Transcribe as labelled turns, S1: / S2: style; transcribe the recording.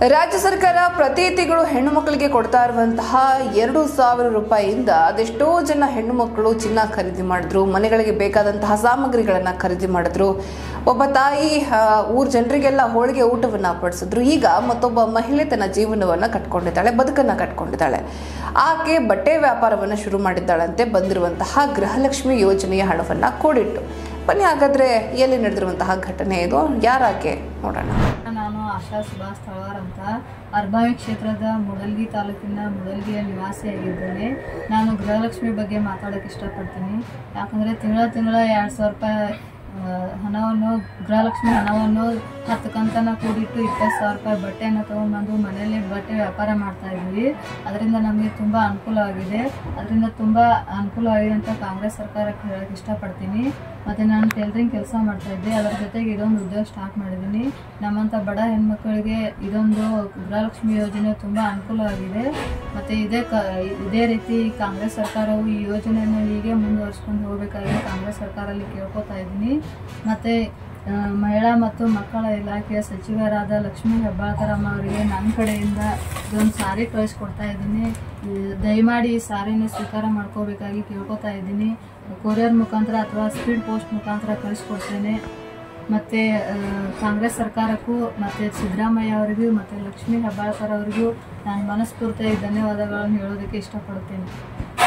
S1: ರಾಜ್ಯ ಸರ್ಕಾರ ಪ್ರತಿ ತಿಂಗಳು ಹೆಣ್ಣು ಮಕ್ಕಳಿಗೆ ಕೊಡ್ತಾ ಇರುವಂತಹ ಎರಡು ಸಾವಿರ ರೂಪಾಯಿಯಿಂದ ಅದೆಷ್ಟೋ ಜನ ಹೆಣ್ಣು ಮಕ್ಕಳು ಚಿನ್ನ ಖರೀದಿ ಮಾಡಿದ್ರು ಮನೆಗಳಿಗೆ ಬೇಕಾದಂತಹ ಸಾಮಗ್ರಿಗಳನ್ನು ಖರೀದಿ ಮಾಡಿದ್ರು ಒಬ್ಬ ತಾಯಿ ಆ, ಊರ್ ಜನರಿಗೆಲ್ಲ ಹೋಳಿಗೆ ಊಟವನ್ನ ಬಡಿಸಿದ್ರು ಈಗ ಮತ್ತೊಬ್ಬ ಮಹಿಳೆ ತನ್ನ ಜೀವನವನ್ನ ಕಟ್ಕೊಂಡಿದ್ದಾಳೆ ಬದುಕನ್ನ ಕಟ್ಕೊಂಡಿದ್ದಾಳೆ ಆಕೆ ಬಟ್ಟೆ ವ್ಯಾಪಾರವನ್ನ ಶುರು ಮಾಡಿದ್ದಾಳಂತೆ ಬಂದಿರುವಂತಹ ಗೃಹಲಕ್ಷ್ಮಿ ಯೋಜನೆಯ ಹಣವನ್ನ ಕೂಡಿಟ್ಟು ಬನ್ನಿ ಹಾಗಾದ್ರೆ ಎಲ್ಲಿ ನಡೆದಿರುವಂತಹ ಘಟನೆ ಇದು ಯಾರಾಕೆ ನೋಡೋಣ
S2: ನಾನು ಆಶಾ ಸುಭಾಷ್ ತಳವಾರ್ ಅಂತ ಅರ್ಬಾವಿ ಕ್ಷೇತ್ರದ ಮುಡಲ್ಗಿ ತಾಲೂಕಿನ ಮುಡಲ್ಗಿಯ ನಿವಾಸಿಯಾಗಿದ್ದೇನೆ ನಾನು ಗೃಹಲಕ್ಷ್ಮಿ ಬಗ್ಗೆ ಮಾತಾಡೋಕೆ ಇಷ್ಟಪಡ್ತೀನಿ ಯಾಕಂದರೆ ತಿಂಗಳ ತಿಂಗಳ ಎರಡು ಸಾವಿರ ರೂಪಾಯಿ ಆ, ಹಣವನ್ನು ಗೃಹಲಕ್ಷ್ಮಿ ಹಣವನ್ನು ಹತ್ತು ಕಂತನ ಕೂಡಿಟ್ಟು ಇಪ್ಪತ್ತು ಸಾವಿರ ರೂಪಾಯಿ ಬಟ್ಟೆಯನ್ನು ತೊಗೊಂಡ್ಬಂದು ಮನೆಯಲ್ಲಿ ಬಟ್ಟೆ ವ್ಯಾಪಾರ ಮಾಡ್ತಾ ಇದ್ವಿ ಅದರಿಂದ ನಮಗೆ ತುಂಬ ಅನುಕೂಲವಾಗಿದೆ ಅದರಿಂದ ತುಂಬ ಅನುಕೂಲವಾಗಿದೆ ಅಂತ ಕಾಂಗ್ರೆಸ್ ಸರ್ಕಾರಕ್ಕೆ ಹೇಳಕ್ಕೆ ಇಷ್ಟಪಡ್ತೀನಿ ಮತ್ತು ನಾನು ಟೈಲರಿಂಗ್ ಕೆಲಸ ಮಾಡ್ತಾ ಇದ್ದೆ ಅದರ ಜೊತೆಗೆ ಇದೊಂದು ಉದ್ಯೋಗ ಸ್ಟಾರ್ಟ್ ಮಾಡಿದ್ದೀನಿ ನಮ್ಮಂಥ ಬಡ ಹೆಣ್ಮಕ್ಳಿಗೆ ಇದೊಂದು ಗೃಹಲಕ್ಷ್ಮಿ ಯೋಜನೆ ತುಂಬ ಅನುಕೂಲವಾಗಿದೆ ಮತ್ತು ಇದೇ ಕ ಇದೇ ರೀತಿ ಕಾಂಗ್ರೆಸ್ ಸರ್ಕಾರವು ಈ ಯೋಜನೆಯನ್ನು ಹೀಗೆ ಮುಂದುವರಿಸ್ಕೊಂಡು ಹೋಗಬೇಕಾಗಿ ಕಾಂಗ್ರೆಸ್ ಸರ್ಕಾರಲ್ಲಿ ಕೇಳ್ಕೊತಾ ಇದ್ದೀನಿ ಮತ್ತು ಆ, ಮಹಿಳಾ ಮತ್ತು ಮಕ್ಕಳ ಇಲಾಖೆಯ ಸಚಿವರಾದ ಲಕ್ಷ್ಮೀ ಹೆಬ್ಬಾಳ್ಕರಮ್ಮ ಅವರಿಗೆ ನನ್ನ ಕಡೆಯಿಂದ ಇದೊಂದು ಸಾರಿ ಕಳಿಸ್ಕೊಡ್ತಾ ಇದ್ದೀನಿ ಈ ದಯಮಾಡಿ ಈ ಸಾರಿನ ಸ್ವೀಕಾರ ಮಾಡ್ಕೋಬೇಕಾಗಿ ಕೇಳ್ಕೊತಾ ಇದ್ದೀನಿ ಕೊರಿಯರ್ ಮುಖಾಂತರ ಅಥವಾ ಸ್ಪೀಡ್ ಪೋಸ್ಟ್ ಮುಖಾಂತರ ಕಳಿಸ್ಕೊಡ್ತೇನೆ ಮತ್ತು ಕಾಂಗ್ರೆಸ್ ಸರ್ಕಾರಕ್ಕೂ ಮತ್ತು ಸಿದ್ದರಾಮಯ್ಯ ಅವರಿಗೂ ಮತ್ತು ಲಕ್ಷ್ಮೀ ಹೆಬ್ಬಾಳ್ಕರ್ ಅವರಿಗೂ ನಾನು ಮನಸ್ಫೂರ್ತಿಯಾಗಿ ಧನ್ಯವಾದಗಳನ್ನು ಹೇಳೋದಕ್ಕೆ ಇಷ್ಟಪಡುತ್ತೇನೆ